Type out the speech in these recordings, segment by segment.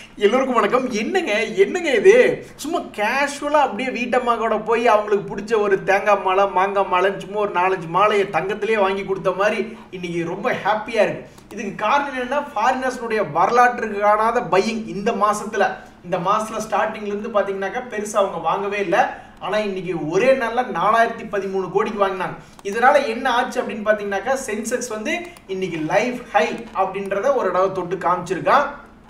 எல்லோருக்கும் வணக்கம் என்னங்க என்னங்க இது சும்மா கேஷுவலாக அப்படியே வீட்டம்மா கூட போய் அவங்களுக்கு பிடிச்ச ஒரு தேங்காய் மாலை மாங்காய் மாலைன்னு சும்மா ஒரு நாலஞ்சு மாலையை தங்கத்திலே வாங்கி கொடுத்த மாதிரி இன்னைக்கு ரொம்ப ஹாப்பியாக இருக்கு இதுக்கு காரணம் என்னன்னா ஃபாரினர்ஸ்னுடைய வரலாற்றுக்கு காணாத பையிங் இந்த மாசத்துல இந்த மாசத்துல ஸ்டார்டிங்ல இருந்து பாத்தீங்கன்னாக்கா பெருசா அவங்க வாங்கவே இல்லை ஆனா இன்னைக்கு ஒரே நாள்ல நாலாயிரத்தி பதிமூணு கோடிக்கு வாங்கினாங்க இதனால என்ன ஆச்சு அப்படின்னு பாத்தீங்கன்னாக்கா சென்செக்ஸ் வந்து இன்னைக்கு லைஃப் ஹை அப்படின்றத ஒரு தடவை தொட்டு காமிச்சிருக்கான்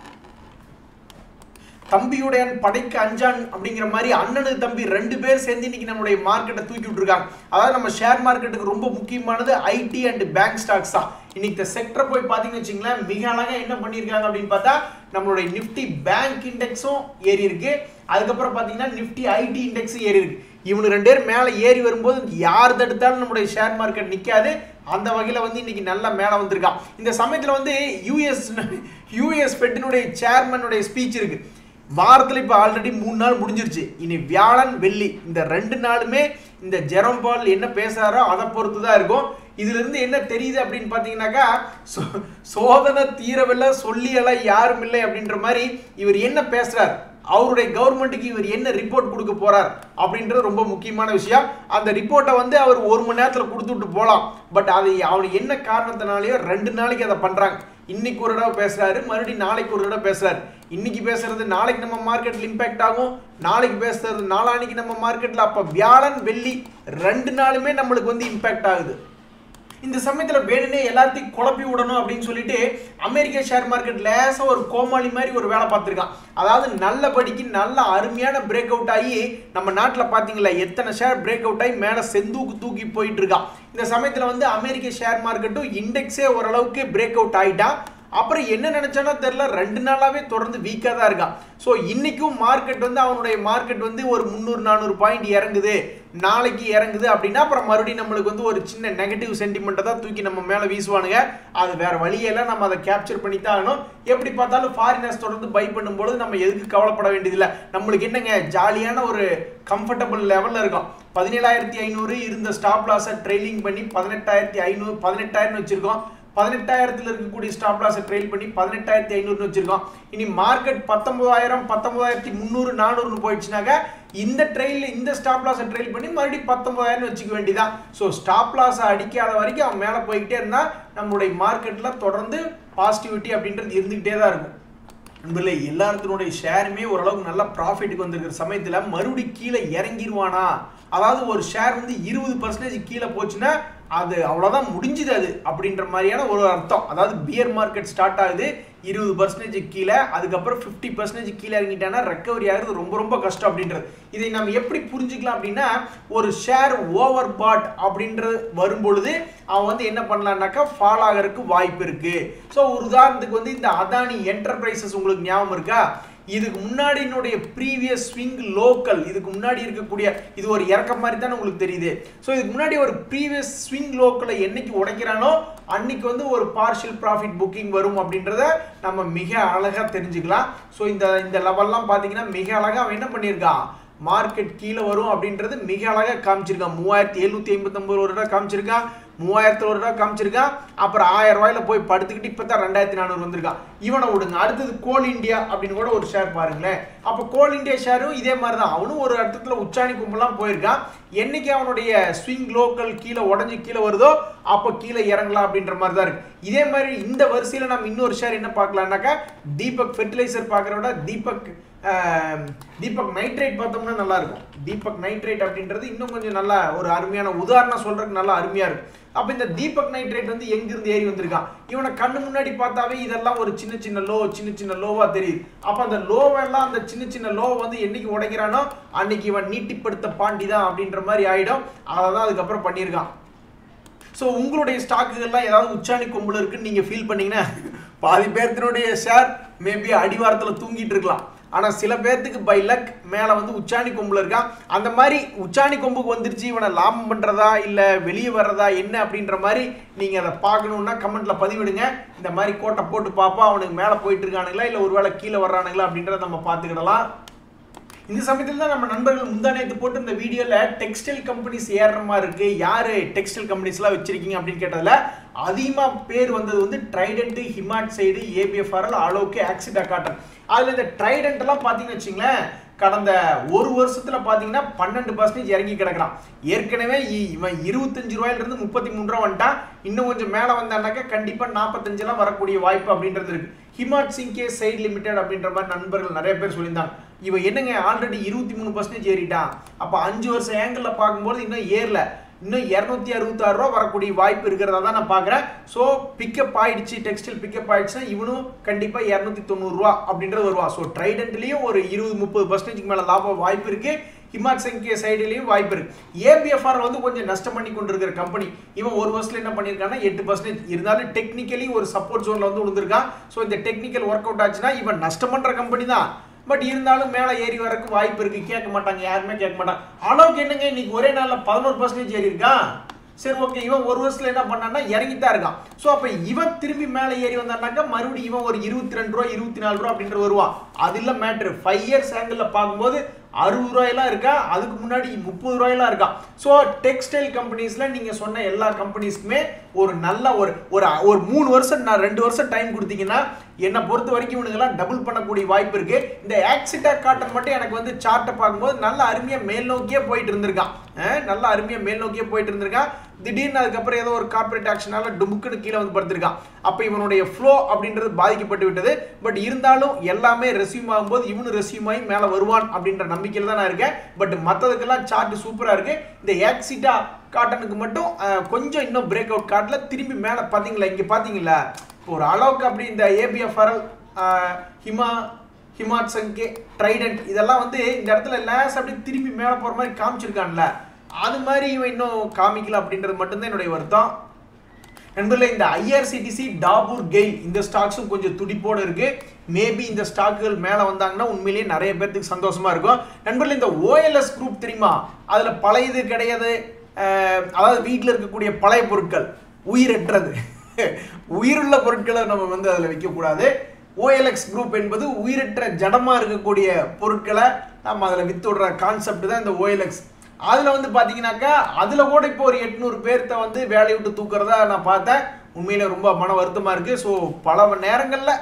தம்பியுடையான் படைக்கு அஞ்சான் அப்படிங்கிற மாதிரி அண்ணனுக்கு தம்பி ரெண்டு பேர் சேர்ந்து இன்னைக்கு நம்மளுடைய மார்க்கெட்டை தூக்கி விட்டுருக்காங்க அதாவது நம்ம ஷேர் மார்க்கெட்டுக்கு ரொம்ப முக்கியமானது ஐடி அண்ட் பேங்க் ஸ்டாக்ஸ் தான் இன்னைக்கு இந்த செக்டரை போய் பார்த்தீங்கன்னு வச்சுங்களேன் மிக அழகா என்ன பண்ணியிருக்காங்க அப்படின்னு பார்த்தா நம்மளுடைய நிஃப்டி பேங்க் இண்டெக்ஸும் ஏறி இருக்கு அதுக்கப்புறம் பார்த்தீங்கன்னா நிஃப்டி ஐடி இண்டெக்ஸும் ஏறி இருக்கு இவனு ரெண்டு பேர் மேலே ஏறி வரும்போது யார் தடுத்தாலும் நம்மளுடைய ஷேர் மார்க்கெட் நிற்காது அந்த வகையில் வந்து இன்னைக்கு நல்லா மேலே வந்திருக்கான் இந்த சமயத்தில் வந்து யூஎஸ் யூஎஸ் ஃபெட்டினுடைய சேர்மனுடைய ஸ்பீச் இருக்கு வாரத்தில் இப்போ ஆல்ரெடி மூணு நாள் முடிஞ்சிருச்சு இனி வியாழன் வெள்ளி இந்த ரெண்டு நாளுமே இந்த ஜெரம் பால் என்ன பேசுறாரோ அதை பொறுத்து தான் இருக்கும் இதுல இருந்து என்ன தெரியுது அப்படின்னு பார்த்தீங்கன்னாக்கா சோ- சோதனை தீரவில்லை சொல்லியெல்லாம் யாரும் இல்லை அப்படின்ற மாதிரி இவர் என்ன பேசுறார் அவருடைய கவர்மெண்ட்டுக்கு இவர் என்ன ரிப்போர்ட் கொடுக்க போறார் அப்படின்றது ரொம்ப முக்கியமான விஷயம் அந்த ரிப்போர்ட்டை வந்து அவர் ஒரு மணி நேரத்தில் கொடுத்துட்டு போகலாம் பட் அது அவர் என்ன காரணத்தினாலேயோ ரெண்டு நாளைக்கு அதை பண்றாங்க இன்னைக்கு ஒரு தடவை பேசுறாரு மறுபடியும் நாளைக்கு ஒரு தடவை பேசுறாரு இன்னைக்கு பேசுறது நாளைக்கு நம்ம மார்க்கெட்ல இம்பாக்ட் ஆகும் நாளைக்கு பேசுறது நாளான்னைக்கு நம்ம மார்க்கெட்ல அப்ப வியாழன் வெள்ளி ரெண்டு நாளுமே நம்மளுக்கு வந்து இம்பாக்ட் ஆகுது இந்த சமயத்துல வேணும்னே எல்லாத்தையும் குழப்பி விடணும் அப்படின்னு சொல்லிட்டு அமெரிக்க ஷேர் மார்க்கெட் லேசா ஒரு கோமாளி மாதிரி ஒரு வேலை பார்த்துருக்கான் அதாவது நல்லபடிக்கு நல்ல அருமையான பிரேக் அவுட் ஆகி நம்ம நாட்டில் பார்த்தீங்களா எத்தனை ஷேர் பிரேக் அவுட் ஆகி மேலே செந்தூக்கு தூக்கி போயிட்டு இருக்கான் இந்த சமயத்தில் வந்து அமெரிக்க ஷேர் மார்க்கெட்டும் இண்டெக்ஸே ஓரளவுக்கு பிரேக் அவுட் ஆயிட்டான் அப்புறம் என்ன நினைச்சானோ தெரியல ரெண்டு நாளாவே தொடர்ந்து வீக்காக தான் இருக்கான் ஸோ இன்னைக்கும் மார்க்கெட் வந்து அவனுடைய மார்க்கெட் வந்து ஒரு முந்நூறு நானூறு பாயிண்ட் இறங்குது நாளைக்கு இறங்குது அப்படின்னா அப்புறம் மறுபடியும் நம்மளுக்கு வந்து ஒரு சின்ன நெகட்டிவ் சென்டிமெண்ட்டை தான் தூக்கி நம்ம மேலே வீசுவானுங்க அது வேற வழியெல்லாம் நம்ம அதை கேப்சர் பண்ணி தான் ஆகணும் எப்படி பார்த்தாலும் ஃபாரினர்ஸ் தொடர்ந்து பை பண்ணும்போது நம்ம எதுக்கு கவலைப்பட வேண்டியதில்லை நம்மளுக்கு என்னங்க ஜாலியான ஒரு கம்ஃபர்டபுள் லெவலில் இருக்கும் பதினேழாயிரத்தி ஐநூறு இருந்த ஸ்டாப் லாஸை ட்ரெயிலிங் பண்ணி பதினெட்டாயிரத்தி ஐநூறு பதினெட்டாயிரம் வச்சிருக்கோம் பதினெட்டாயிரத்துல இருக்கக்கூடிய ஸ்டாப் லாஸை ட்ரெயில் பண்ணி பதினெட்டாயிரத்தி ஐநூறுனு வச்சிருக்கோம் இனி மார்க்கெட் பத்தொன்பதாயிரம் பத்தொன்பதாயிரத்தி முந்நூறு நானூறுனு போயிடுச்சுனாக்க இந்த ட்ரெயில் இந்த ஸ்டாப் லாஸை ட்ரெயில் பண்ணி மறுபடியும் பத்தொன்பதாயிரம் வச்சுக்க வேண்டியதான் ஸோ ஸ்டாப் லாஸை அடிக்காத வரைக்கும் அவன் மேலே போய்கிட்டே இருந்தால் நம்மளுடைய மார்க்கெட்டில் தொடர்ந்து பாசிட்டிவிட்டி அப்படின்றது இருந்துக்கிட்டே தான் இருக்கும் நண்பர்களே எல்லாத்தினுடைய ஷேருமே ஓரளவுக்கு நல்ல ப்ராஃபிட்டுக்கு வந்திருக்கிற சமயத்தில் மறுபடி கீழே இறங்கிருவானா அதாவது ஒரு ஷேர் வந்து இருபது பர்சன்டேஜ் கீழே போச்சுன்னா அது அவ்வளோதான் முடிஞ்சுது அது அப்படின்ற மாதிரியான ஒரு அர்த்தம் அதாவது பியர் மார்க்கெட் ஸ்டார்ட் ஆகுது இருபது பர்சன்டேஜ் கீழே அதுக்கப்புறம் ஃபிஃப்டி பர்சன்டேஜ் கீழே இறங்கிட்டானா ரெக்கவரி ஆகுறது ரொம்ப ரொம்ப கஷ்டம் அப்படின்றது இதை நம்ம எப்படி புரிஞ்சுக்கலாம் அப்படின்னா ஒரு ஷேர் ஓவர் பாட் அப்படின்றது வரும்பொழுது அவன் வந்து என்ன பண்ணலான்னாக்கா ஃபால் ஆகிறதுக்கு வாய்ப்பு இருக்கு ஸோ ஒரு உதாரணத்துக்கு வந்து இந்த அதானி என்டர்பிரைசஸ் உங்களுக்கு ஞாபகம் இருக்கா இதுக்கு முன்னாடினுடைய ப்ரீவியஸ் ஸ்விங் லோக்கல் இதுக்கு முன்னாடி இருக்கக்கூடிய இது ஒரு இறக்க மாதிரி தானே உங்களுக்கு தெரியுது ஸோ இதுக்கு முன்னாடி ஒரு ப்ரீவியஸ் ஸ்விங் லோக்கலை என்னைக்கு உடைக்கிறானோ அன்னைக்கு வந்து ஒரு பார்ஷியல் ப்ராஃபிட் புக்கிங் வரும் அப்படின்றத நம்ம மிக அழகாக தெரிஞ்சுக்கலாம் ஸோ இந்த இந்த லெவல்லாம் பார்த்தீங்கன்னா மிக அழகாக அவன் என்ன பண்ணியிருக்கான் மார்க்கெட் கீழே வரும் அப்படின்றது மிக அழகாக காமிச்சிருக்கான் மூவாயிரத்தி எழுநூத்தி ஐம்பத்தொம்பது ஒரு ரூபா காமிச்சிருக்கான் மூவாயிரத்துல ஒரு ரூபா காமிச்சிருக்கான் அப்புறம் ஆயிரம் ரூபாயில போய் படுத்துக்கிட்டு இப்போ தான் ரெண்டாயிரத்தி நானூறு வந்திருக்கான் இவனை விடுங்க அடுத்தது கோல் இந்தியா அப்படின்னு கூட ஒரு ஷேர் பாருங்களேன் அப்போ கோல் இந்தியா ஷேரும் இதே மாதிரி தான் அவனும் ஒரு இடத்துல உச்சாணி கும்பலாம் போயிருக்கான் என்னைக்கு அவனுடைய ஸ்விங் லோக்கல் கீழே உடஞ்சி கீழே வருதோ அப்போ கீழே இறங்கலாம் அப்படின்ற மாதிரி தான் இருக்கு இதே மாதிரி இந்த வரிசையில் நம்ம இன்னொரு ஷேர் என்ன பார்க்கலாம்னாக்கா தீபக் ஃபெர்டிலைசர் பார்க்குற விட தீபக் ஆஹ், தீபக் நைட்ரேட் பார்த்தோம்னா நல்லா இருக்கும் தீபக் நைட்ரேட் அப்படின்றது இன்னும் கொஞ்சம் நல்லா ஒரு அருமையான உதாரணம் சொல்றதுக்கு நல்லா அருமையா இருக்கும் அப்ப இந்த தீபக் நைட்ரேட் வந்து எங்கிருந்து ஏறி வந்திருக்கான் இவனை கண்ணு முன்னாடி பார்த்தாவே இதெல்லாம் ஒரு சின்ன சின்ன லோ சின்ன சின்ன லோவா தெரியுது அப்ப அந்த லோவெல்லாம் அந்த சின்ன சின்ன லோ வந்து என்னைக்கு உடைக்கிறானோ அன்னைக்கு இவன் நீட்டிப்படுத்த பாண்டி தான் அப்படின்ற மாதிரி ஆயிடும் அதை தான் அதுக்கப்புறம் பண்ணியிருக்கான் ஸோ உங்களுடைய ஸ்டாக்குகள்லாம் ஏதாவது உச்சாணி கொம்புல இருக்குன்னு நீங்கள் ஃபீல் பண்ணீங்கன்னா பாதி பேர்த்தினுடைய ஷேர் மேபி அடிவாரத்தில் தூங்கிட்டு இருக்கலாம் ஆனால் சில பேர்த்துக்கு பை லக் மேலே வந்து உச்சாணி கொம்புல இருக்கான் அந்த மாதிரி உச்சாணி கொம்புக்கு வந்துருச்சு இவனை லாபம் பண்ணுறதா இல்லை வெளியே வர்றதா என்ன அப்படின்ற மாதிரி நீங்கள் அதை பார்க்கணுன்னா கமெண்ட்டில் பதிவிடுங்க இந்த மாதிரி கோட்டை போட்டு பார்ப்போம் அவனுக்கு மேலே போயிட்டு இருக்கானுங்களா இல்லை ஒருவேளை கீழே வர்றானுங்களா அப்படின்றத நம்ம பார்த்துக்கிடலாம் இந்த சமயத்தில் தான் நம்ம நண்பர்கள் முந்தானேத்து போட்டு இந்த வீடியோவில் டெக்ஸ்டைல் கம்பெனிஸ் ஏறுற மாதிரி இருக்கு யாரு டெக்ஸ்டைல் கம்பெனிஸ்லாம் வச்சிருக்கீங்க அப்படின்னு கேட்டதுல அதிகமாக பேர் வந்தது வந்து ட்ரைடென்ட் ஹிமாட் சைடு ஏபிஎஃப்ஆர்எல் அளவுக்கு ஆக்சிடா காட்டன் அதில் இந்த ட்ரைடென்ட் எல்லாம் பார்த்தீங்கன்னு வச்சுங்களேன் கடந்த ஒரு வருஷத்துல பாத்தீங்கன்னா பன்னெண்டு பர்சன்டேஜ் இறங்கி கிடக்குறான் ஏற்கனவே இ- இவன் இருபத்தஞ்சு ரூபாயில இருந்து முப்பத்தி மூணு ரூபா வந்துட்டான் இன்னும் கொஞ்சம் மேல வந்தானாக்கா கண்டிப்பா நாற்பத்தஞ்சு எல்லாம் வரக்கூடிய வாய்ப்பு அப்படின்றது இருக்கு ஹிமாட் சிங்கே சைடு லிமிடெட் அப்படின்ற மாதிரி நண்பர்கள் நிறைய பேர் சொல்லியிருந்தாங்க இவன் என்னங்க ஆல்ரெடி இருபத்தி மூணு பர்சன்டேஜ் ஏறிட்டான் அப்ப அஞ்சு வருஷம் ஏங்கிள் பார்க்கும்போது இன்னும் ஏறல இன்னும் இரநூத்தி அறுபத்தாறு ரூபா வரக்கூடிய வாய்ப்பு இருக்கிறதா தான் நான் பார்க்குறேன் ஸோ பிக்கப் ஆயிடுச்சு டெக்ஸ்டைல் பிக்கப் ஆயிடுச்சுன்னா இவனும் கண்டிப்பாக இரநூத்தி தொண்ணூறுரூவா அப்படின்றது வருவான் ஸோ ட்ரைடென்ட்லேயும் ஒரு இருபது முப்பது பர்சன்டேஜ்க்கு மேலே லாபம் வாய்ப்பு இருக்கு ஹிமாட் சங்கே சைடுலேயும் வாய்ப்பு இருக்கு ஏபிஎஃப்ஆர் வந்து கொஞ்சம் நஷ்டம் பண்ணி கொண்டிருக்கிற கம்பெனி இவன் ஒரு வருஷத்துல என்ன பண்ணியிருக்கான்னா எட்டு பர்சன்டேஜ் இருந்தாலும் டெக்னிக்கலி ஒரு சப்போர்ட் ஜோனில் வந்து விழுந்திருக்கான் ஸோ இந்த டெக்னிக்கல் ஒர்க் அவுட் ஆச்சுன்னா இவன் நஷ்டம் பண்ணுற கம்பெனி தான் பட் இருந்தாலும் மேலே ஏறி வரக்கு வாய்ப்பு இருக்கு கேட்க மாட்டாங்க யாருமே கேட்க மாட்டாங்க அளவுக்கு என்னங்க இன்னைக்கு ஒரே நாளில் பதினோரு பர்சன்டேஜ் ஏறி இருக்கான் சரி ஓகே இவன் ஒரு வருஷத்துல என்ன பண்ணான்னா இறங்கித்தான் இருக்கான் ஸோ அப்போ இவன் திரும்பி மேலே ஏறி வந்தான்னாக்கா மறுபடியும் இவன் ஒரு இருபத்தி ரெண்டு ரூபா இருபத்தி நாலு ரூபா அப்படின்ற வருவான் அது இல்லை மேட்ரு ஃபைவ் இயர்ஸ் ஆங்கிளில் பார்க்கும்போது அறுபது ரூபாயெல்லாம் இருக்கா அதுக்கு முன்னாடி முப்பது ரூபாயெல்லாம் இருக்கா ஸோ டெக்ஸ்டைல் கம்பெனிஸில் நீங்கள் சொன்ன எல்லா கம்பெனிஸ்க்குமே ஒரு நல்ல ஒரு ஒரு ஒரு மூணு வருஷம் நான் ரெண்டு வருஷம் டைம் கொடுத்தீங்கன்னா என்னை பொறுத்த வரைக்கும் இவனுங்கெல்லாம் டபுள் பண்ணக்கூடிய வாய்ப்பு இருக்கு இந்த ஆக்சிடா காட்டன் மட்டும் எனக்கு வந்து சார்ட்டை பார்க்கும்போது நல்ல அருமையாக மேல் நோக்கியே போயிட்டு இருந்திருக்கான் அஹ் நல்ல அருமையாக மேல் நோக்கியே போயிட்டு இருந்திருக்கான் திடீர்னு அதுக்கப்புறம் ஏதோ ஒரு கார்பரேட் ஆக்ஷனால டுமுக்குன்னு கீழே வந்து படுத்திருக்கான் அப்போ இவனுடைய ஃப்ளோ அப்படின்றது பாதிக்கப்பட்டு விட்டது பட் இருந்தாலும் எல்லாமே ரெசியூம் ஆகும்போது இவனு ரெசியூம் ஆகி மேலே வருவான் அப்படின்ற நம்பிக்கையில் தான் நான் இருக்கேன் பட் மற்றதுக்கெல்லாம் சார்ட் சூப்பராக இருக்கு இந்த ஆக்சிட்டா காட்டனுக்கு மட்டும் அஹ், கொஞ்சம் இன்னும் பிரேக் அவுட் காட்டல திரும்பி மேலே பார்த்தீங்களா இங்கே பார்த்தீங்களா இப்போ ஒரு அளவுக்கு அப்படி இந்த ஏபிஎஃப்ஆர்எல் ஹிமா ஹிமாட் சங்கே ட்ரைடன்ட் இதெல்லாம் வந்து இந்த இடத்துல லேஸ் அப்படி திரும்பி மேலே போகிற மாதிரி காமிச்சிருக்கான்ல அது மாதிரி இவன் இன்னும் காமிக்கல அப்படின்றது மட்டும்தான் என்னுடைய வருத்தம் நண்பர்களே இந்த ஐஆர்சிடிசி டாபூர் கெயில் இந்த ஸ்டாக்ஸும் கொஞ்சம் துடிப்போட இருக்கு மேபி இந்த ஸ்டாக்குகள் மேலே வந்தாங்கன்னா உண்மையிலேயே நிறைய பேர்த்துக்கு சந்தோஷமா இருக்கும் நண்பர்களே இந்த ஓஎல்எஸ் குரூப் தெரியுமா அதில் பழையது கிடையாது அஹ், அதாவது வீட்டில் இருக்கக்கூடிய பழைய பொருட்கள் உயிரற்றது உயிருள்ள பொருட்களை நம்ம வந்து அதில் வைக்கக்கூடாது ஓஎல்எக்ஸ் குரூப் என்பது உயிரற்ற ஜடமாக இருக்கக்கூடிய பொருட்களை நம்ம அதில் வித்து விடுற கான்செப்ட் தான் இந்த ஓஎல்எக்ஸ் அதில் வந்து பார்த்தீங்கன்னாக்கா அதில் கூட இப்போ ஒரு எட்நூறு பேர்த்த வந்து வேலையை விட்டு தூக்குறதா நான் பார்த்தேன் உண்மையில ரொம்ப மன வருத்தமாக இருக்குது ஸோ பல நேரங்களில்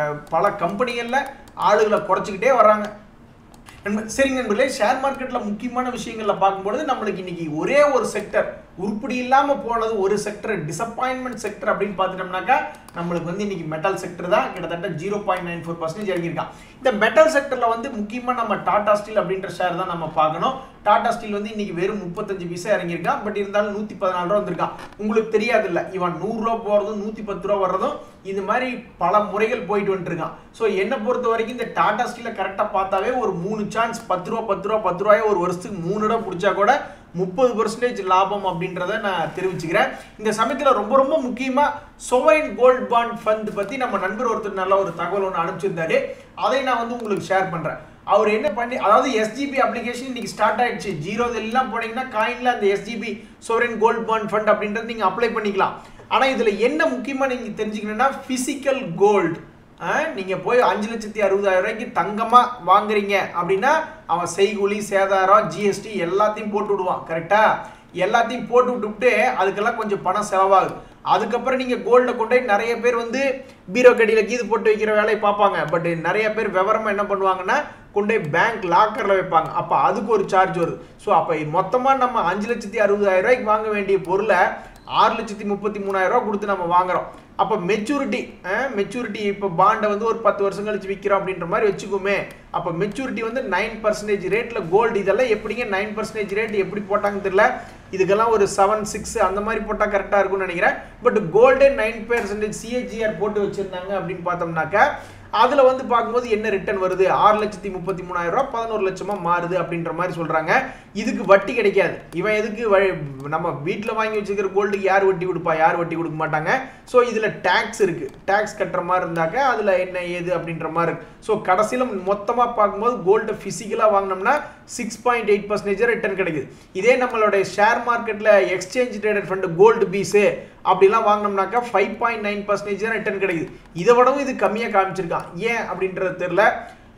பல கம்பெனிகளில் ஆளுகளை குறைச்சிக்கிட்டே வர்றாங்க நண்ப- சரிங்க நண்பர்களே ஷேர் மார்க்கெட்டில் முக்கியமான விஷயங்கள்ல பார்க்கும்பொழுது நம்மளுக்கு இன்னைக்கு ஒரே ஒரு செக்டர் உருப்படி இல்லாமல் போனது ஒரு செக்டர் டிசப்பாயின்மெண்ட் செக்டர் அப்படின்னு பார்த்துட்டோம்னாக்கா நம்மளுக்கு வந்து இன்னைக்கு மெட்டல் செக்டர் தான் கிட்டத்தட்ட zero point nine four percentage இறங்கியிருக்கான் இந்த மெட்டல் செக்டரில் வந்து முக்கியமாக நம்ம டாடா ஸ்டீல் அப்படின்ற ஷேர் தான் நம்ம பார்க்கணும் டாடா ஸ்டீல் வந்து இன்னைக்கு வெறும் முப்பத்தஞ்சு பைசா இறங்கியிருக்கான் பட் இருந்தாலும் நூற்றி பதினாலு ரூபா வந்திருக்கான் உங்களுக்கு தெரியாது இல்லை இவன் நூறுரூவா போகிறதும் நூற்றி பத்து ரூபா வர்றதும் இது மாதிரி பல முறைகள் போயிட்டு வந்துருக்கான் ஸோ என்னை பொறுத்த வரைக்கும் இந்த டாடா ஸ்டீலை கரெக்டாக பார்த்தாவே ஒரு மூணு சான்ஸ் பத்து ரூபா பத்து ரூபா பத்து ரூபாயை ஒரு வருஷத்துக்கு மூணு இடம் பிடிச்சா கூட முப்பது பர்சன்டேஜ் லாபம் அப்படின்றத நான் தெரிவிச்சுக்கிறேன் இந்த சமயத்தில் ரொம்ப ரொம்ப முக்கியமாக சொவரின் கோல்ட் பாண்ட் ஃபண்ட் பற்றி நம்ம நண்பர் ஒருத்தர் நல்ல ஒரு தகவல் ஒன்று அனுப்பிச்சிருந்தாரு அதை நான் வந்து உங்களுக்கு ஷேர் பண்ணுறேன் அவர் என்ன பண்ணி அதாவது எஸ்ஜிபி அப்ளிகேஷன் இன்னைக்கு ஸ்டார்ட் ஆயிடுச்சு ஜீரோ எல்லாம் போனீங்கன்னா காயின்ல அந்த SGB sovereign gold bond fund அப்படின்றது நீங்க அப்ளை பண்ணிக்கலாம் ஆனா இதுல என்ன முக்கியமா நீங்க தெரிஞ்சுக்கணும்னா பிசிக்கல் கோல்டு நீங்க போய் அஞ்சு லட்சத்தி அறுபதாயிரம் ரூபாய்க்கு தங்கமா வாங்குறீங்க அப்படின்னா அவன் செய்கூலி சேதாரம் ஜிஎஸ்டி எல்லாத்தையும் போட்டு விடுவான் கரெக்டா எல்லாத்தையும் போட்டு விட்டுவிட்டு அதுக்கெல்லாம் கொஞ்சம் பணம் செலவாகுது அதுக்கப்புறம் நீங்க கோல்டை கொண்டு போய் நிறைய பேர் வந்து பீரோ கடியில கீது போட்டு வைக்கிற வேலையை பார்ப்பாங்க பட் நிறைய பேர் விவரமா என்ன பண்ணுவாங்கன்னா கொண்டு போய் பேங்க் லாக்கர்ல வைப்பாங்க அப்ப அதுக்கு ஒரு சார்ஜ் வருது ஸோ அப்ப மொத்தமா நம்ம அஞ்சு லட்சத்தி அறுபதாயிரம் ரூபாய்க்கு வாங்க வேண்டிய பொருளை ஆறு லட்சத்தி முப்பத்தி மூணாயிரம் ரூபாய் கொடுத்து நம்ம வாங்குறோம் அப்போ மெச்சூரிட்டி மெச்சூரிட்டி இப்போ பாண்டை வந்து ஒரு பத்து வருஷம் கழிச்சு விற்கிறோம் அப்படின்ற மாதிரி வச்சுக்குமே அப்போ மெச்சூரிட்டி வந்து நைன் பர்சன்டேஜ் ரேட்டில் கோல்டு இதெல்லாம் எப்படிங்க நைன் பர்சன்டேஜ் ரேட் எப்படி போட்டாங்கன்னு தெரியல இதுக்கெல்லாம் ஒரு செவன் சிக்ஸ் அந்த மாதிரி போட்டால் கரெக்டாக இருக்கும்னு நினைக்கிறேன் பட் கோல்டே நைன் பர்சன்டேஜ் சிஏஜிஆர் போட்டு வச்சுருந்தாங்க அப்படின்னு பார்த்தோம்னாக்கா அதில் வந்து பார்க்கும்போது என்ன ரிட்டர்ன் வருது ஆறு லட்சத்தி முப்பத்தி மூணாயிரம் ரூபாய் பதினோரு லட்சமா மாறுது அப்படின்ற மாதிரி சொல்றாங்க இதுக்கு வட்டி கிடைக்காது இவன் எதுக்கு வ- நம்ம வீட்டில் வாங்கி வச்சுக்கிற கோல்டுக்கு யார் வட்டி கொடுப்பா யார் வட்டி கொடுக்க மாட்டாங்க ஸோ இதில் டேக்ஸ் இருக்கு டேக்ஸ் கட்டுற மாதிரி இருந்தாக்க அதில் என்ன ஏது அப்படின்ற மாதிரி இருக்கு ஸோ கடைசியில் மொத்தமாக பார்க்கும்போது கோல்டு ஃபிசிக்கலாக வாங்கினோம்னா six point eight percentage return கிடைக்குது இதே நம்மளுடைய ஷேர் மார்க்கெட்டில் exchange traded fund gold fees அப்படிலாம் வாங்கினோம்னாக்கா ஃபைவ் பாயிண்ட் நைன் பர்சன்டேஜ் தான் ரிட்டர்ன் கிடைக்குது இதை விடவும் இது கம்மியாக காமிச்சிருக்கான் ஏன் அப்படின்றது தெரில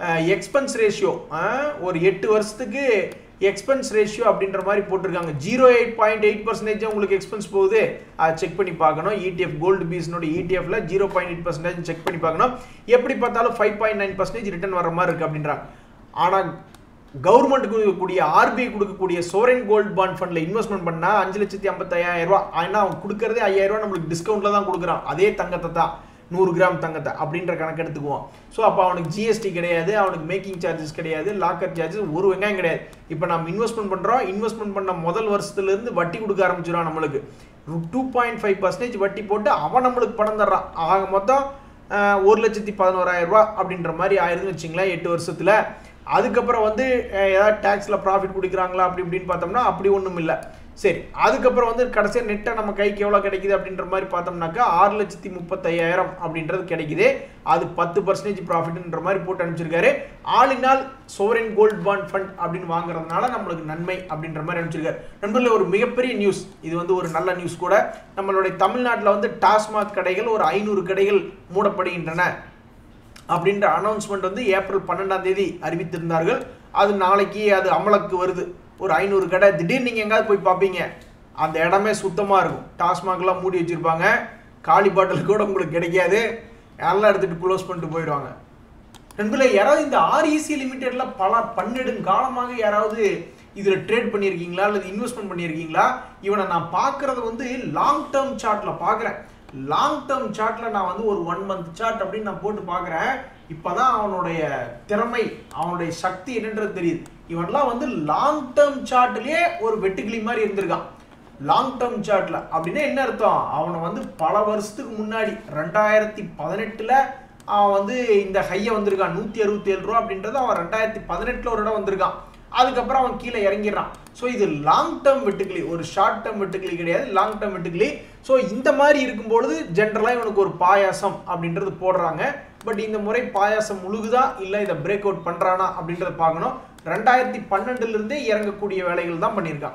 எக்ஸ்பென்ஸ் ரேஷியோ ஒரு எட்டு வருஷத்துக்கு எக்ஸ்பென்ஸ் ரேஷியோ அப்படின்ற மாதிரி போட்டிருக்காங்க zero eight point eight percentage உங்களுக்கு எக்ஸ்பென்ஸ் போகுது அதை செக் பண்ணி பார்க்கணும் இடிஎஃப் கோல்டு பீஸ்னோட இடிஎஃப்ல zero point eight percentage check பண்ணி பார்க்கணும் எப்படி பார்த்தாலும் five point nine percentage return வர மாதிரி இருக்கு அப்படின்றாங்க ஆனால் கவர்மெண்ட் கொடுக்கக்கூடிய ஆர்பிஐ கொடுக்கக்கூடிய சோரன் கோல்ட் பாண்ட் ஃபண்ட்ல இன்வெஸ்ட்மெண்ட் பண்ணா அஞ்சு லட்சத்தி ஐம்பத்தாயிரம் ரூபாய் ஆனா அவன் கொடுக்கறதே ஐயாயிரம் ரூபாய் நம்மளுக்கு டிஸ்கவுண்ட்ல தான் கொடுக்குறான் அதே தங்கத்தை தான் நூறு கிராம் தங்கத்தை அப்படின்ற கணக்கு எடுத்துக்குவோம் ஸோ அப்போ அவனுக்கு ஜிஎஸ்டி கிடையாது அவனுக்கு மேக்கிங் சார்ஜஸ் கிடையாது லாக்கர் சார்ஜஸ் ஒரு வெங்காயம் கிடையாது இப்போ நம்ம இன்வெஸ்ட்மெண்ட் பண்ணுறோம் இன்வெஸ்ட்மெண்ட் பண்ண முதல் வருஷத்துலேருந்து வட்டி கொடுக்க ஆரம்பிச்சிடும் நம்மளுக்கு டூ பாயிண்ட் ஃபைவ் பர்சன்டேஜ் வட்டி போட்டு அவன் நம்மளுக்கு பணம் தர்றான் ஆக மொத்தம் அஹ், ஒரு லட்சத்தி பதினோராயிரம் ரூபாய் அப்படின்ற மாதிரி ஆயிருதுன்னு வச்சுங்களேன் எட்டு வருஷத்தில் அதுக்கப்புறம் வந்து அஹ், ஏதாவது டேக்ஸில் ப்ராஃபிட் கொடுக்குறாங்களா அப்படி இப்படின்னு பார்த்தோம்னா அப்படி ஒன்றும் இல்லை சரி அதுக்கப்புறம் வந்து கடைசியாக நெட்டாக நம்ம கைக்கு எவ்வளோ கிடைக்குது அப்படின்ற மாதிரி பார்த்தோம்னாக்கா ஆறு லட்சத்தி முப்பத்தையாயிரம் அப்படின்றது கிடைக்குது அது பத்து பர்சன்டேஜ் ப்ராஃபிட்ன்ற மாதிரி போட்டு அனுப்பிச்சிருக்காரு all in all sovereign gold bond fund அப்படின்னு வாங்குறதுனால நம்மளுக்கு நன்மை அப்படின்ற மாதிரி அனுப்பிச்சிருக்காரு நண்பர்களே ஒரு மிகப்பெரிய நியூஸ் இது வந்து ஒரு நல்ல நியூஸ் கூட நம்மளுடைய தமிழ்நாட்டில் வந்து டாஸ்மாக் கடைகள் ஒரு ஐநூறு கடைகள் மூடப்படுகின்றன அப்படின்ற அனௌன்ஸ்மெண்ட் வந்து ஏப்ரல் பன்னெண்டாம் தேதி அறிவித்திருந்தார்கள் அது நாளைக்கு அது அமலுக்கு வருது ஒரு ஐநூறு கடை திடீர்னு நீங்கள் எங்காவது போய் பார்ப்பீங்க அந்த இடமே சுத்தமாக இருக்கும் டாஸ்மாக்லாம் மூடி வச்சிருப்பாங்க காலி பாட்டில் கூட உங்களுக்கு கிடைக்காது எல்லாம் எடுத்துட்டு க்ளோஸ் பண்ணிட்டு போயிடுவாங்க நண்பர்களே யாராவது இந்த ஆர்இசி லிமிடெட்ல பல பன்னெடும் காலமாக யாராவது இதுல ட்ரேட் பண்ணியிருக்கீங்களா அல்லது இன்வெஸ்ட்மெண்ட் பண்ணியிருக்கீங்களா இவனை நான் பார்க்கறது வந்து லாங் டேர்ம் சார்ட்ல பார்க்குறேன் லாங் டேர்ம் சார்ட்ல நான் வந்து ஒரு ஒன் மந்த் சார்ட் அப்படின்னு நான் போட்டு பார்க்குறேன் இப்பதான் அவனுடைய திறமை அவனுடைய சக்தி என்னன்றது தெரியுது இவன்லாம் வந்து லாங் டேர்ம் சார்ட்லயே ஒரு வெட்டுக்கிளி மாதிரி இருந்திருக்கான் லாங் டேர்ம் சார்ட்ல அப்படின்னா என்ன அர்த்தம் அவனை வந்து பல வருஷத்துக்கு முன்னாடி ரெண்டாயிரத்தி பதினெட்டுல அவன் வந்து இந்த ஹையை வந்திருக்கான் நூத்தி அறுபத்தி ஏழு ரூபா அப்படின்றது அவன் ரெண்டாயிரத்தி பதினெட்டுல ஒரு இடம் வந்திருக்கான் அதுக்கப்புறம் அவன் கீழே இறங்கிடுறான் ஸோ இது லாங் டேர்ம் வெட்டுக்கிளி ஒரு ஷார்ட் டேர்ம் வெட்டுக்கிளி கிடையாது லாங் டேர்ம் வெட்டுக்கிளி ஸோ இந்த மாதிரி இருக்கும்பொழுது ஜென்ரலாக இவனுக்கு ஒரு பாயாசம் அப்படின்றது போடுறாங்க பட் இந்த முறை பாயாசம் முழுகுதா இல்லை இதை பிரேக் அவுட் பண்ணுறானா அப்படின்றத பார்க்கணும் ரெண்டாயிரத்தி பன்னெண்டுல இருந்தே இறங்கக்கூடிய வேலைகள் தான் பண்ணியிருக்கான்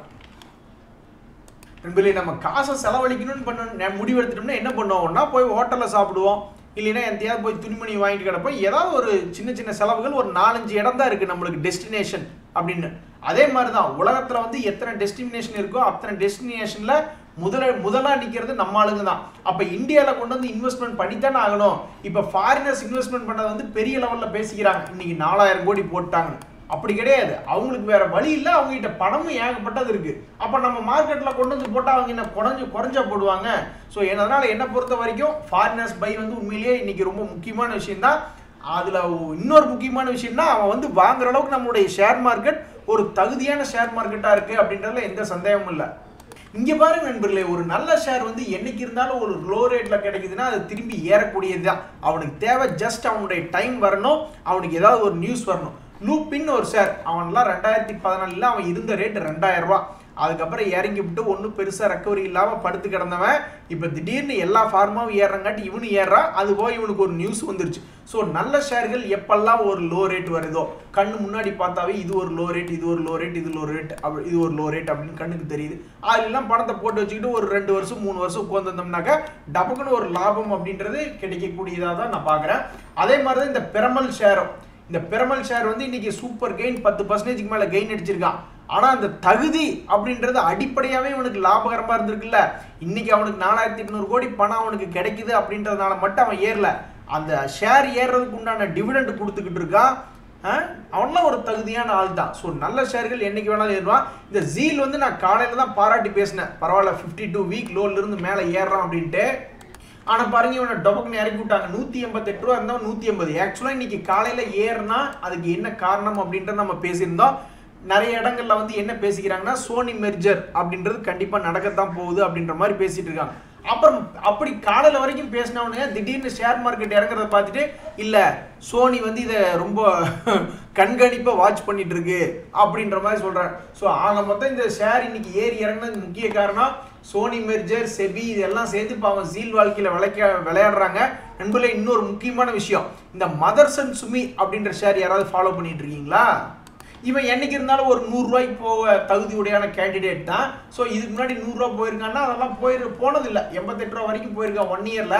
நண்பர்களே நம்ம காசை செலவழிக்கணும்னு பண்ண முடிவெடுத்துட்டோம்னா என்ன பண்ணுவோம்னா போய் ஹோட்டலில் சாப்பிடுவோம் இல்லைன்னா எந்தையாவது போய் துணிமணி வாங்கிட்டு கிடப்போம் ஏதாவது ஒரு சின்ன சின்ன செலவுகள் ஒரு நாலஞ்சு இடம் தான் இருக்குது நம்மளுக்கு டெஸ்டினேஷன் அப்படின்னு அதே மாதிரி தான் உலகத்தில் வந்து எத்தனை டெஸ்டினேஷன் இருக்கோ அத்தனை டெஸ்டினேஷனில் முதல முதலா நிற்கிறது நம்ம ஆளுங்க தான் அப்போ இந்தியாவில் கொண்டு வந்து இன்வெஸ்ட்மெண்ட் பண்ணித்தானே ஆகணும் இப்போ ஃபாரினர்ஸ் இன்வெஸ்ட்மெண்ட் பண்ணது வந்து பெரிய லெவலில் பேசிக்கிறாங்க இன்னைக்கு நாலாயிரம் கோடி போட்டாங்க அப்படி கிடையாது அவங்களுக்கு வேற வழி இல்லை அவங்க கிட்ட பணமும் ஏகப்பட்டது இருக்கு அப்ப நம்ம மார்க்கெட்ல கொண்டு வந்து போட்டா அவங்க என்ன குறைஞ்சு குறைஞ்சா போடுவாங்க ஸோ அதனால என்ன பொறுத்த வரைக்கும் ஃபாரினர்ஸ் பை வந்து உண்மையிலேயே இன்னைக்கு ரொம்ப முக்கியமான விஷயம் தான் அதுல இன்னொரு முக்கியமான விஷயம்னா அவன் வந்து வாங்குற அளவுக்கு நம்மளுடைய ஷேர் மார்க்கெட் ஒரு தகுதியான ஷேர் மார்க்கெட்டா இருக்கு அப்படின்றதுல எந்த சந்தேகமும் இல்லை இங்க பாருங்க நண்பர்களே ஒரு நல்ல ஷேர் வந்து என்னைக்கு இருந்தாலும் ஒரு லோ ரேட்ல கிடைக்குதுன்னா அது திரும்பி ஏறக்கூடியது தான் அவனுக்கு தேவை ஜஸ்ட் அவனுடைய டைம் வரணும் அவனுக்கு ஏதாவது ஒரு நியூஸ் வரணும் லூப்பின்னு ஒரு ஷேர் அவன்லாம் ரெண்டாயிரத்தி பதினாலில் அவன் இருந்த ரேட் ரெண்டாயிரம் ரூபாய் அதுக்கப்புறம் இறங்கி விட்டு ஒன்றும் பெருசாக ரெக்கவரி இல்லாமல் படுத்து கிடந்தவன் இப்போ திடீர்னு எல்லா ஃபார்மாவும் ஏறுறங்காட்டி இவனு ஏறான் அது போய் இவனுக்கு ஒரு நியூஸ் வந்துருச்சு ஸோ நல்ல ஷேர்கள் எப்பெல்லாம் ஒரு லோ ரேட் வருதோ கண்ணு முன்னாடி பார்த்தாவே இது ஒரு லோ ரேட் இது ஒரு லோ ரேட் இது லோ ரேட் அப்படி இது ஒரு லோ ரேட் அப்படின்னு கண்ணுக்கு தெரியுது அதெல்லாம் பணத்தை போட்டு வச்சுக்கிட்டு ஒரு ரெண்டு வருஷம் மூணு வருஷம் உட்காந்துருந்தோம்னாக்கா டபக்குன்னு ஒரு லாபம் அப்படின்றது கிடைக்கக்கூடியதாக தான் நான் பார்க்குறேன் அதே மாதிரி தான் இந்த பிரமல் ஷேரும் இந்த பிரமல் ஷேர் வந்து இன்னைக்கு சூப்பர் கெயின் பத்து பர்சன்டேஜ்க்கு மேலே கெயின் அடிச்சிருக்கான் ஆனால் அந்த தகுதி அப்படின்றது அடிப்படையாகவே இவனுக்கு லாபகரமாக இருந்திருக்குல்ல இன்னைக்கு அவனுக்கு நாலாயிரத்தி எட்நூறு கோடி பணம் அவனுக்கு கிடைக்குது அப்படின்றதுனால மட்டும் அவன் ஏறல அந்த ஷேர் ஏறுறதுக்கு உண்டான டிவிடெண்ட் கொடுத்துக்கிட்டு இருக்கான் அவன்லாம் ஒரு தகுதியான ஆள் தான் ஸோ நல்ல ஷேர்கள் என்னைக்கு வேணாலும் ஏறுவான் இந்த ஜீல் வந்து நான் காலையில் தான் பாராட்டி பேசினேன் பரவாயில்ல ஃபிஃப்டி டூ வீக் லோன்லேருந்து மேலே ஏறுறான் அப்படின்ட்டு ஆனால் பாருங்க இவனை டொபக்குன்னு இறக்கி விட்டாங்க நூற்றி எண்பத்தெட்டு ரூபா இருந்தால் நூற்றி எண்பது ஆக்சுவலாக இன்னைக்கு காலையில் ஏறுனா அதுக்கு என்ன காரணம் அப்படின்றத நம்ம பேசியிருந்தோம் நிறைய இடங்கள்ல வந்து என்ன பேசிக்கிறாங்கன்னா சோனி மெர்ஜர் அப்படின்றது கண்டிப்பாக நடக்கத்தான் போகுது அப்படின்ற மாதிரி பேசிட்டு இருக்காங்க அப்புறம் அப்படி காலையில் வரைக்கும் பேசினவனுங்க திடீர்னு ஷேர் மார்க்கெட் இறங்குறத பார்த்துட்டு இல்லை சோனி வந்து இதை ரொம்ப கண்காணிப்பாக வாட்ச் பண்ணிட்டு இருக்கு அப்படின்ற மாதிரி சொல்கிறாங்க ஸோ ஆக மொத்தம் இந்த ஷேர் இன்னைக்கு ஏறி இறங்குனது முக்கிய காரணம் சோனி மெர்ஜர் செபி இதெல்லாம் சேர்ந்து இப்போ அவன் ஜீல் வாழ்க்கையில் விளைக்க விளையாடுறாங்க நண்பர்களே இன்னொரு முக்கியமான விஷயம் இந்த மதர்சன் சுமி அப்படின்ற ஷேர் யாராவது ஃபாலோ பண்ணிட்டு இருக்கீங்களா இவன் என்னைக்கு இருந்தாலும் ஒரு நூறுரூவாய்க்கு போக தகுதியுடையான கேண்டிடேட் தான் ஸோ இதுக்கு முன்னாடி நூறுரூவா போயிருக்கான்னா அதெல்லாம் போயிரு போனதில்லை எண்பத்தெட்டு ரூபா வரைக்கும் போயிருக்கான் ஒன் இயரில்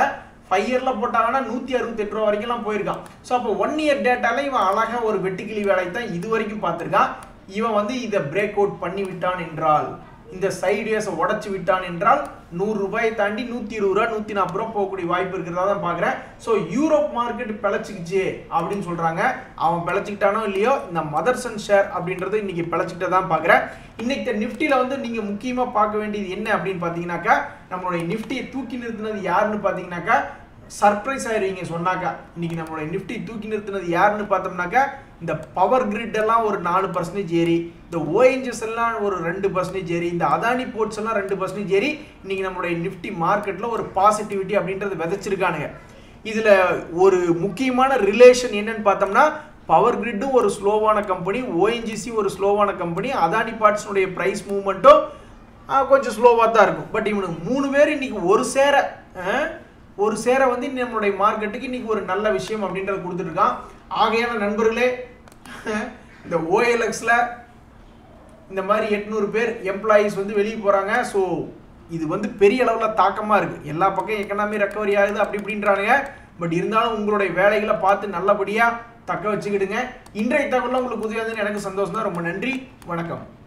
ஃபைவ் இயரில் போட்டாங்கன்னா நூற்றி அறுபத்தெட்டு ரூபா வரைக்கும்லாம் போயிருக்கான் ஸோ அப்போ ஒன் இயர் டேட்டால இவன் அழகாக ஒரு வெட்டுக்கிளி வேலையை தான் இது வரைக்கும் பார்த்துருக்கான் இவன் வந்து இதை பிரேக் அவுட் பண்ணி விட்டான் என்றால் இந்த சைடியஸை உடச்சி விட்டான் என்றால் நூறு ரூபாயை தாண்டி நூற்றி இருபது ரூபா நூற்றி நாற்பது ரூபா போகக்கூடிய வாய்ப்பு இருக்கிறதா தான் பார்க்குறேன் ஸோ யூரோப் மார்க்கெட் பிழைச்சிக்கிச்சு அப்படின்னு சொல்கிறாங்க அவன் பிழைச்சிக்கிட்டானோ இல்லையோ இந்த மதர்சன் ஷேர் அப்படின்றது இன்னைக்கு பிழைச்சிக்கிட்ட தான் பார்க்குறேன் இன்னைக்கு நிஃப்டியில் வந்து நீங்கள் முக்கியமாக பார்க்க வேண்டியது என்ன அப்படின்னு பார்த்தீங்கன்னாக்கா நம்மளுடைய நிஃப்டியை தூக்கி நிறுத்தினது யாருன்னு பார்த்தீங்கன்னாக்கா சர்ப்ரைஸ் ஆயிருவீங்க சொன்னாக்கா இன்னைக்கு நம்மளுடைய நிஃப்டி தூக்கி நிறுத்தினது யாருன்னு பார்த்தோம்னாக்கா இந்த பவர் கிரிட் எல்லாம் ஒரு நாலு பர்சன்டேஜ் ஏறி இந்த ஓஎன்ஜிஎஸ் எல்லாம் ஒரு ரெண்டு பர்சன்டேஜ் ஏறி இந்த அதானி போர்ட்ஸ் எல்லாம் ரெண்டு பர்சன்டேஜ் ஏறி இன்னைக்கு நம்மளுடைய நிஃப்டி மார்க்கெட்டில் ஒரு பாசிட்டிவிட்டி அப்படின்றது விதைச்சிருக்கானுங்க இதில் ஒரு முக்கியமான ரிலேஷன் என்னன்னு பார்த்தோம்னா பவர் கிரிட்டும் ஒரு ஸ்லோவான கம்பெனி ஓஎன்ஜிசி ஒரு ஸ்லோவான கம்பெனி அதானி பார்ட்ஸ்னுடைய ப்ரைஸ் மூவ்மெண்ட்டும் கொஞ்சம் ஸ்லோவாக தான் இருக்கும் பட் இவனுக்கு மூணு பேர் இன்னைக்கு ஒரு சேர ஆஹ், ஒரு சேர வந்து நம்மளுடைய மார்க்கெட்டுக்கு இன்னைக்கு ஒரு நல்ல விஷயம் அப்படின்றத கொடுத்துருக்கான் ஆகையான நண்பர்களே இந்த ஓஎல்எக்ஸில் இந்த மாதிரி எட்நூறு பேர் எம்ப்ளாயீஸ் வந்து வெளியே போகிறாங்க ஸோ இது வந்து பெரிய அளவில் தாக்கமாக இருக்குது எல்லா பக்கம் எக்கனாமி ரெக்கவரி ஆகுது அப்படி இப்படின்றானுங்க பட் இருந்தாலும் உங்களுடைய வேலைகளை பார்த்து நல்லபடியாக தக்க வச்சுக்கிடுங்க இன்றைய தகவலில் உங்களுக்கு உதவியாதுன்னு எனக்கு சந்தோஷம் தான் ரொம்ப நன்றி வணக்கம்